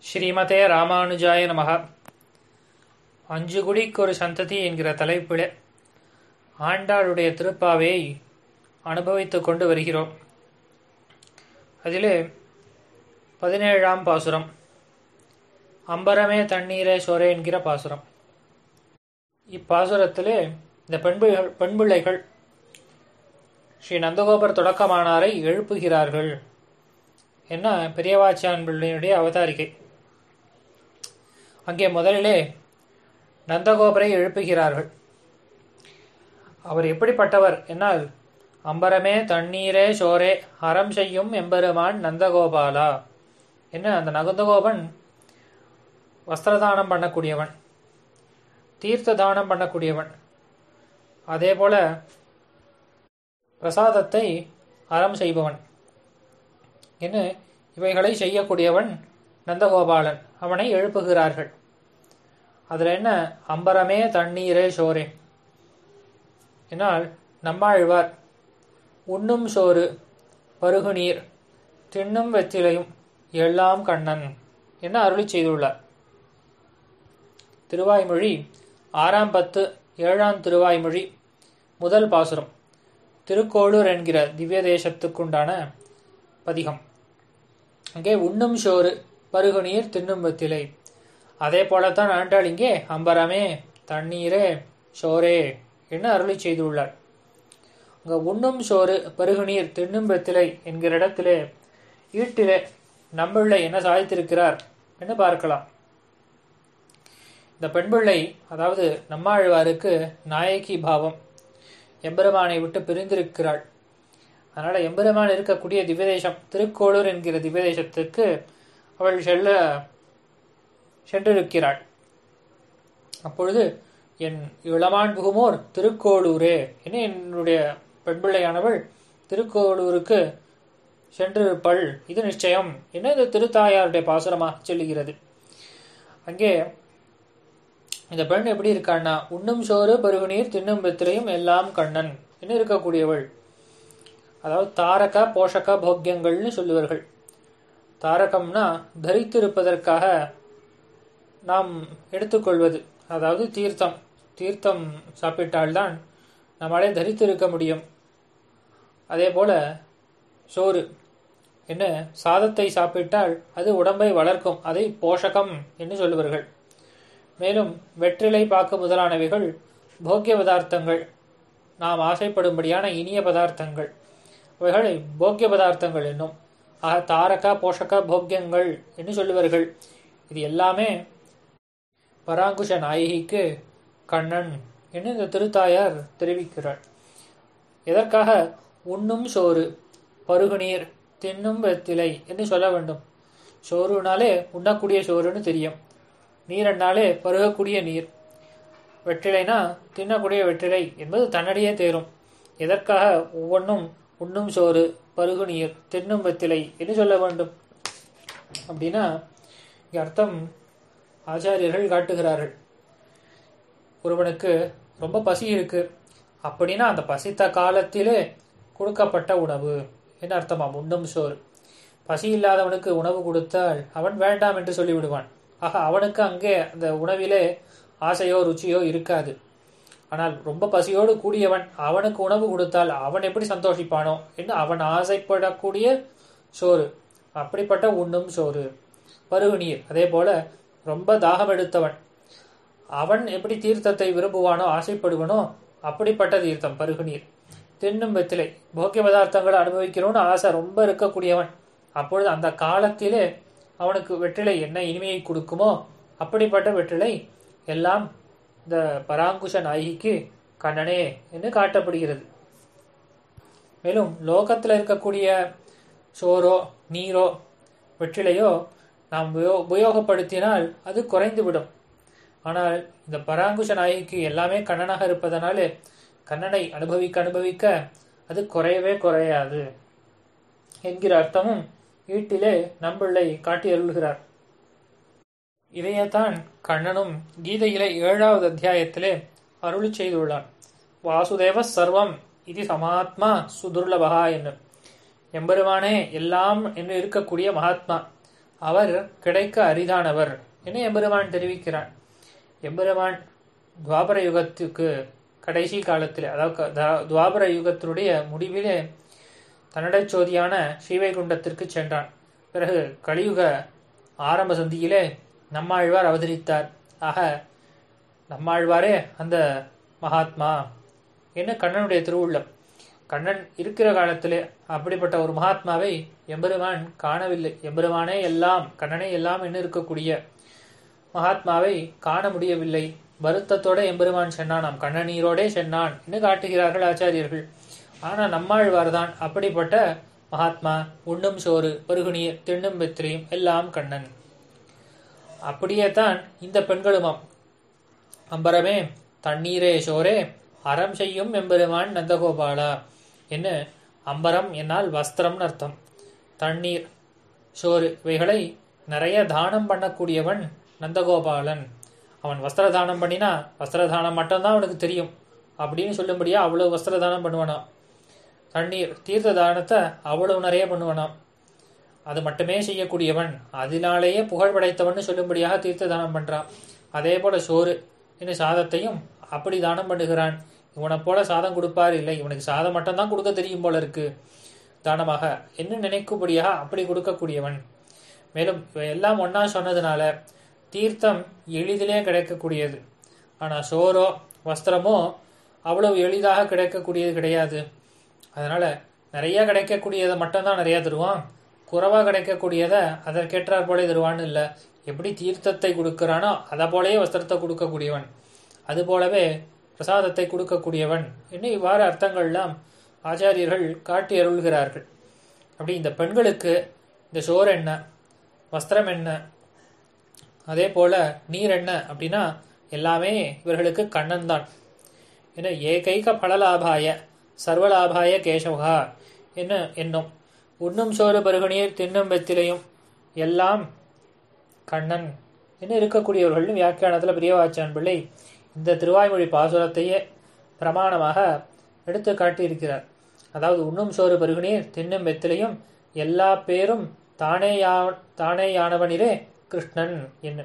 ஸ்ரீமதே ராமானுஜாய நமக அஞ்சு குடிக்கு ஒரு சந்ததி என்கிற தலைப்பில் ஆண்டாளுடைய திருப்பாவை அனுபவித்துக் கொண்டு வருகிறோம் அதிலே பதினேழாம் பாசுரம் அம்பரமே தண்ணீரே சோரே என்கிற பாசுரம் இப்பாசுரத்திலே இந்த பெண்பிள்ளைகள் பெண்பிள்ளைகள் ஸ்ரீ நந்தகோபர் தொடக்கமானாரை எழுப்புகிறார்கள் என்ன பெரியவாச்சான் பிள்ளையுடைய அவதாரிகை அங்கே முதலிலே நந்தகோபரை எழுப்புகிறார்கள் அவர் எப்படிப்பட்டவர் என்னால் அம்பரமே தண்ணீரே சோரே அறம் செய்யும் எம்பெருமான் நந்தகோபாலா என்ன அந்த நந்தகோபன் வஸ்திரதானம் பண்ணக்கூடியவன் தீர்த்த தானம் பண்ணக்கூடியவன் அதே போல பிரசாதத்தை அறம் செய்பவன் என்ன இவைகளை செய்யக்கூடியவன் நந்தகோபாலன் அவனை எழுப்புகிறார்கள் அதில் என்ன அம்பரமே தண்ணீரே சோரே என்னால் நம்மாழ்வார் உண்ணும் சோறு பருகு நீர் தின்னும் வெத்திலையும் எல்லாம் கண்ணன் என அருளி செய்துள்ளார் திருவாய்மொழி ஆறாம் பத்து ஏழாம் திருவாய்மொழி முதல் பாசுரம் திருக்கோளூர் என்கிற திவ்ய தேசத்துக்குண்டான பதிகம் அங்கே உண்ணும் சோறு பருகு நீர் தின்னும் வெத்திலை அதே போலத்தான் ஆண்டாள் இங்கே அம்பரமே தண்ணீரே சோரே என்று அருளி செய்துள்ளார் அங்கே உண்ணும் சோறு பருகு நீர் தின்னும் வெத்திலை என்கிற இடத்திலே ஈட்டிலே நம்பிள்ளை என்ன சாதித்திருக்கிறார் என்று பார்க்கலாம் இந்த பெண்பிள்ளை அதாவது நம்மாழ்வாருக்கு நாயகி பாவம் எம்பெருமானை விட்டு பிரிந்திருக்கிறாள் அதனால எம்பெருமான் இருக்கக்கூடிய திவ்யதேசம் திருக்கோளூர் என்கிற திவ்யதேசத்துக்கு அவள் செல்ல சென்றிருக்கிறாள் அப்பொழுது என் இளமான் புகுமோர் திருக்கோளூரே என என்னுடைய பெண்பிள்ளையானவள் திருக்கோளூருக்கு சென்றிருப்பள் இது நிச்சயம் என்ன இந்த திருத்தாயாருடைய பாசுரமாக சொல்லுகிறது அங்கே இந்த பெண் எப்படி இருக்கான்னா உண்ணும் சோறு பருகுநீர் தின்னும் வெத்திரையும் எல்லாம் கண்ணன் என்ன இருக்கக்கூடியவள் அதாவது தாரக போஷக போக்கியங்கள்னு சொல்லுவார்கள் தாரகம்னா தரித்திருப்பதற்காக நாம் எடுத்துக்கொள்வது அதாவது தீர்த்தம் தீர்த்தம் சாப்பிட்டால்தான் நம்மளே தரித்திருக்க முடியும் அதே போல சோறு என்ன சாதத்தை சாப்பிட்டால் அது உடம்பை வளர்க்கும் அதை போஷகம் என்று சொல்லுவார்கள் மேலும் வெற்றிலை பாக்கு முதலானவைகள் போக்கிய பதார்த்தங்கள் நாம் ஆசைப்படும்படியான இனிய பதார்த்தங்கள் அவைகளை போக்கிய பதார்த்தங்கள் என்னும் ஆக தாரக போஷக போக்கியங்கள் என்று சொல்லுவார்கள் இது எல்லாமே பராங்குஷ நாயகிக்கு கண்ணன் என்று இந்த திருத்தாயார் தெரிவிக்கிறார் எதற்காக உண்ணும் சோறு பருகுநீர் தின்னும் வெத்திலை என்று சொல்ல வேண்டும் சோறுனாலே உண்ணக்கூடிய சோறுன்னு தெரியும் நீரன்னாலே பருகக்கூடிய நீர் வெற்றிலைனா தின்னக்கூடிய வெற்றிலை என்பது தன்னடியே தேரும் எதற்காக ஒவ்வொன்றும் உண்ணும் சோறு பருகு நீர் தின்னும் வெத்திலை என்று சொல்ல வேண்டும் அப்படின்னா இங்கே அர்த்தம் ஆச்சாரியர்கள் காட்டுகிறார்கள் ஒருவனுக்கு ரொம்ப பசி இருக்கு அப்படின்னா அந்த பசித்த காலத்திலே கொடுக்கப்பட்ட உணவு என்ன அர்த்தமாம் உண்ணும் சோறு பசி இல்லாதவனுக்கு உணவு கொடுத்தால் அவன் வேண்டாம் என்று சொல்லிவிடுவான் ஆக அவனுக்கு அங்கே அந்த உணவிலே ஆசையோ ருச்சியோ இருக்காது ஆனால் ரொம்ப பசியோடு கூடியவன் அவனுக்கு உணவு கொடுத்தால் அவன் எப்படி சந்தோஷிப்பானோ என்று அவன் ஆசைப்படக்கூடிய சோறு அப்படிப்பட்ட உண்ணும் சோறு பருகு நீர் அதே போல ரொம்ப தாகம் எடுத்தவன் அவன் எப்படி தீர்த்தத்தை விரும்புவானோ ஆசைப்படுவனோ அப்படிப்பட்ட தீர்த்தம் பருகு நீர் தின்னும் வெத்திலை போக்கிய பதார்த்தங்களை அனுபவிக்கணும்னு ஆசை ரொம்ப இருக்கக்கூடியவன் அப்பொழுது அந்த காலத்திலே அவனுக்கு வெற்றிலை என்ன இனிமையை கொடுக்குமோ அப்படிப்பட்ட வெற்றிலை எல்லாம் இந்த பராங்குஷ நாயகிக்கு கண்ணனே என்று காட்டப்படுகிறது மேலும் லோகத்தில் இருக்கக்கூடிய சோறோ நீரோ வெற்றிலையோ நாம் உபயோகப்படுத்தினால் அது குறைந்துவிடும் ஆனால் இந்த பராங்குஷ நாயகிக்கு எல்லாமே கண்ணனாக இருப்பதனாலே கண்ணனை அனுபவிக்க அனுபவிக்க அது குறையவே குறையாது என்கிற அர்த்தமும் வீட்டிலே நம்பிள்ளை காட்டி அருள்கிறார் இதையத்தான் கண்ணனும் கீதையிலே ஏழாவது அத்தியாயத்திலே அருளி செய்துள்ளான் வாசுதேவ சர்வம் இது சமாத்மா சுதுர்லபகா என்று எம்பெருமானே எல்லாம் என்று இருக்கக்கூடிய மகாத்மா அவர் கிடைக்க அரிதானவர் என எம்பெருமான் தெரிவிக்கிறான் எம்பெருமான் துவாபர யுகத்துக்கு கடைசி காலத்தில் அதாவது க- தா- துவாபர யுகத்தினுடைய முடிவிலே தன்னடச் சோதியான ஸ்ரீவைகுண்டத்திற்கு சென்றான் பிறகு கலியுக ஆரம்ப சந்தியிலே நம்மாழ்வார் அவதரித்தார் ஆக நம்மாழ்வாரே அந்த மகாத்மா என்ன கண்ணனுடைய திருவுள்ளம் கண்ணன் இருக்கிற காலத்திலே அப்படிப்பட்ட ஒரு மகாத்மாவை எம்பெருமான் காணவில்லை எம்பெருமானே எல்லாம் கண்ணனே எல்லாம் என்ன இருக்கக்கூடிய மகாத்மாவை காண முடியவில்லை வருத்தத்தோட எம்பெருமான் சென்னானாம் கண்ணநீரோடே சென்னான் என்று காட்டுகிறார்கள் ஆச்சாரியர்கள் ஆனா நம்மாழ்வார் தான் அப்படிப்பட்ட மகாத்மா உண்ணும் சோறு பருகுநீர் திண்ணும் வெத்திரியும் எல்லாம் கண்ணன் அப்படியே தான் இந்த பெண்களுமாம் அம்பரமே தண்ணீரே சோரே அறம் செய்யும் எம்பெருமான் நந்தகோபாலா என்ன அம்பரம் என்னால் வஸ்திரம்னு அர்த்தம் தண்ணீர் சோறு இவைகளை நிறைய தானம் பண்ணக்கூடியவன் நந்தகோபாலன் அவன் வஸ்திர தானம் பண்ணினா வஸ்திர தானம் மட்டும்தான் அவனுக்கு தெரியும் அப்படின்னு சொல்லும்படியா அவ்வளவு வஸ்திர தானம் பண்ணுவானாம் தண்ணீர் தீர்த்த தானத்தை அவ்வளவு நிறைய பண்ணுவானாம் அது மட்டுமே செய்யக்கூடியவன் அதனாலேயே புகழ் படைத்தவன் சொல்லும்படியாக தீர்த்த தானம் பண்றான் அதே போல சோறு இன்னும் சாதத்தையும் அப்படி தானம் பண்ணுகிறான் இவனை போல சாதம் கொடுப்பார் இல்லை இவனுக்கு சாதம் மட்டும்தான் கொடுக்க தெரியும் போல இருக்கு தானமாக என்ன நினைக்கும்படியாக அப்படி கொடுக்கக்கூடியவன் மேலும் இவை எல்லாம் ஒண்ணா சொன்னதுனால தீர்த்தம் எளிதிலே கிடைக்கக்கூடியது ஆனா சோறோ வஸ்திரமோ அவ்வளவு எளிதாக கிடைக்கக்கூடியது கிடையாது அதனால நிறைய கிடைக்கக்கூடியதை மட்டும்தான் நிறைய தருவான் குறைவா கிடைக்கக்கூடியதை அதற்கேற்றாற் போலே தருவான்னு இல்லை எப்படி தீர்த்தத்தை கொடுக்கிறானோ அதை போலவே வஸ்திரத்தை கொடுக்கக்கூடியவன் அது போலவே பிரசாதத்தை கொடுக்கக்கூடியவன் இன்னும் இவ்வாறு அர்த்தங்கள்லாம் ஆச்சாரியர்கள் காட்டி அருள்கிறார்கள் அப்படி இந்த பெண்களுக்கு இந்த சோறு என்ன வஸ்திரம் என்ன அதே போல நீர் என்ன அப்படின்னா எல்லாமே இவர்களுக்கு கண்ணன் தான் என்ன ஏகைக பலலாபாய சர்வலாபாய கேசவகா என்ன என்னும் உண்ணும் சோறு பருகுநீர் தின்னும் வெத்திலையும் எல்லாம் கண்ணன் என்ன இருக்கக்கூடியவர்கள் வியாக்கியானத்தில் பிரியவாச்சான் பிள்ளை இந்த திருவாய்மொழி பாசுரத்தையே பிரமாணமாக எடுத்து காட்டியிருக்கிறார் அதாவது உண்ணும் சோறு பருகுநீர் தின்னும் வெத்திலையும் எல்லா பேரும் தானேயா தானேயானவனிலே கிருஷ்ணன் என்ன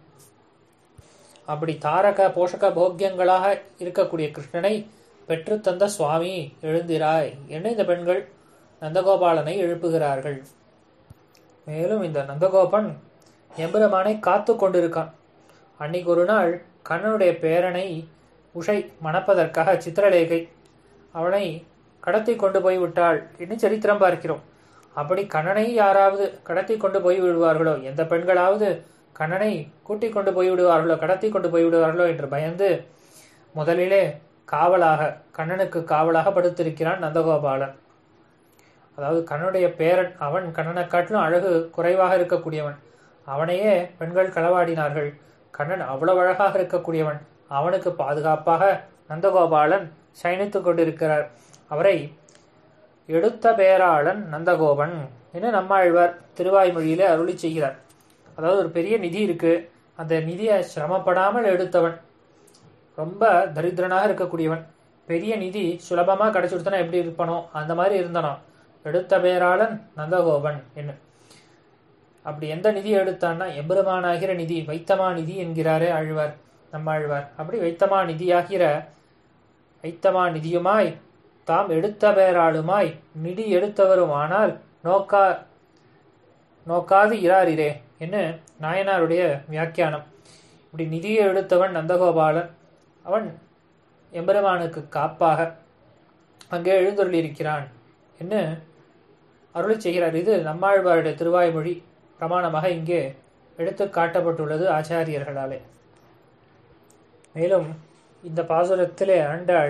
அப்படி தாரக போஷக போக்கியங்களாக இருக்கக்கூடிய கிருஷ்ணனை பெற்றுத்தந்த சுவாமி எழுந்திராய் என்று இந்த பெண்கள் நந்தகோபாலனை எழுப்புகிறார்கள் மேலும் இந்த நந்தகோபன் எம்பெருமானை காத்து கொண்டிருக்கான் அன்னைக்கு ஒரு நாள் கண்ணனுடைய பேரனை உஷை மணப்பதற்காக சித்திரலேகை அவனை கடத்தி கொண்டு போய் விட்டாள் என்று சரித்திரம் பார்க்கிறோம் அப்படி கண்ணனை யாராவது கடத்தி கொண்டு போய் விடுவார்களோ எந்த பெண்களாவது கண்ணனை கூட்டிக் கொண்டு போய் விடுவார்களோ கடத்தி கொண்டு போய் விடுவார்களோ என்று பயந்து முதலிலே காவலாக கண்ணனுக்கு காவலாக படுத்திருக்கிறான் நந்தகோபாலன் அதாவது கண்ணனுடைய பேரன் அவன் கண்ணனை காட்டிலும் அழகு குறைவாக இருக்கக்கூடியவன் அவனையே பெண்கள் களவாடினார்கள் கண்ணன் அவ்வளவு அழகாக இருக்கக்கூடியவன் அவனுக்கு பாதுகாப்பாக நந்தகோபாலன் சயனித்துக் கொண்டிருக்கிறார் அவரை எடுத்த பேராளன் நந்தகோபன் என நம்மாழ்வார் திருவாய்மொழியிலே அருளி செய்கிறார் அதாவது ஒரு பெரிய நிதி இருக்கு அந்த நிதியை சிரமப்படாமல் எடுத்தவன் ரொம்ப தரித்திரனாக இருக்கக்கூடியவன் பெரிய நிதி சுலபமாக கிடைச்சுடுத்தனா எப்படி இருப்பானோ அந்த மாதிரி இருந்தானோ எடுத்த பேராளன் நந்தகோபன் என்ன அப்படி எந்த நிதி எடுத்தான்னா எம்பெருமானாகிற நிதி வைத்தமா நிதி என்கிறாரே ஆழ்வார் நம்மாழ்வார் அப்படி வைத்தமா நிதியாகிற வைத்தமா நிதியுமாய் தாம் எடுத்த பேராளுமாய் நிதி எடுத்தவருமானால் நோக்கா நோக்காது இராரிரே என்ன நாயனாருடைய வியாக்கியானம் இப்படி நிதியை எடுத்தவன் நந்தகோபாலன் அவன் எம்பெருமானுக்கு காப்பாக அங்கே எழுந்தருளியிருக்கிறான் என்ன அருளி செய்கிறார் இது நம்மாழ்வாருடைய திருவாய்மொழி பிரமாணமாக இங்கே எடுத்து காட்டப்பட்டுள்ளது ஆச்சாரியர்களாலே மேலும் இந்த பாசுரத்திலே ஆண்டாள்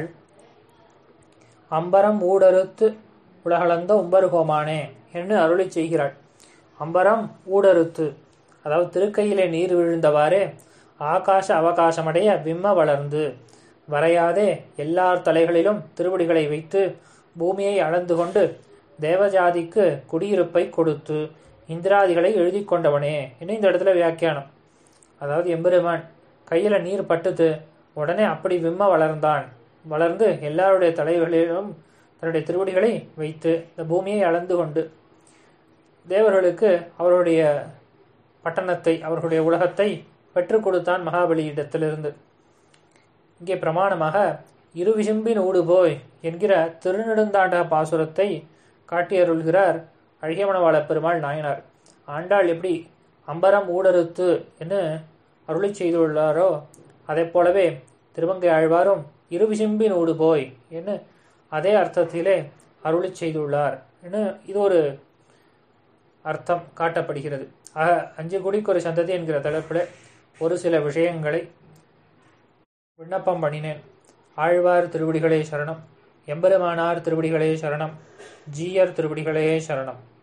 அம்பரம் ஊடறுத்து உலகளந்த உம்பருகோமானே என்று அருளி செய்கிறாள் அம்பரம் ஊடறுத்து அதாவது திருக்கையிலே நீர் விழுந்தவாறே ஆகாச அவகாசமடைய விம்ம வளர்ந்து வரையாதே எல்லார் தலைகளிலும் திருவடிகளை வைத்து பூமியை அளந்து கொண்டு தேவஜாதிக்கு குடியிருப்பை கொடுத்து இந்திராதிகளை எழுதி கொண்டவனே இன்னும் இந்த இடத்துல வியாக்கியானம் அதாவது எம்பெருமான் கையில் நீர் பட்டுது உடனே அப்படி விம்ம வளர்ந்தான் வளர்ந்து எல்லாருடைய தலைகளிலும் தன்னுடைய திருவடிகளை வைத்து இந்த பூமியை அளந்து கொண்டு தேவர்களுக்கு அவருடைய பட்டணத்தை அவர்களுடைய உலகத்தை பெற்றுக் கொடுத்தான் மகாபலியிடத்திலிருந்து இங்கே பிரமாணமாக இருவிசும்பின் ஊடு போய் என்கிற திருநெடுந்தாண்டக பாசுரத்தை காட்டியருள்கிறார் அழகியமணவாள பெருமாள் நாயனார் ஆண்டாள் எப்படி அம்பரம் ஊடறுத்து என்று அருளி செய்துள்ளாரோ அதை போலவே திருமங்கை ஆழ்வாரும் இருவிசும்பின் ஊடு போய் என்று அதே அர்த்தத்திலே அருளி செய்துள்ளார் என்று இது ஒரு அர்த்தம் காட்டப்படுகிறது ஆக அஞ்சு குடிக்கு ஒரு சந்ததி என்கிற தலைப்பில் ஒரு சில விஷயங்களை விண்ணப்பம் பண்ணினேன் ஆழ்வார் திருவடிகளே சரணம் எம்பெருமானார் திருவடிகளே சரணம் ஜீயர் திருவடிகளே சரணம்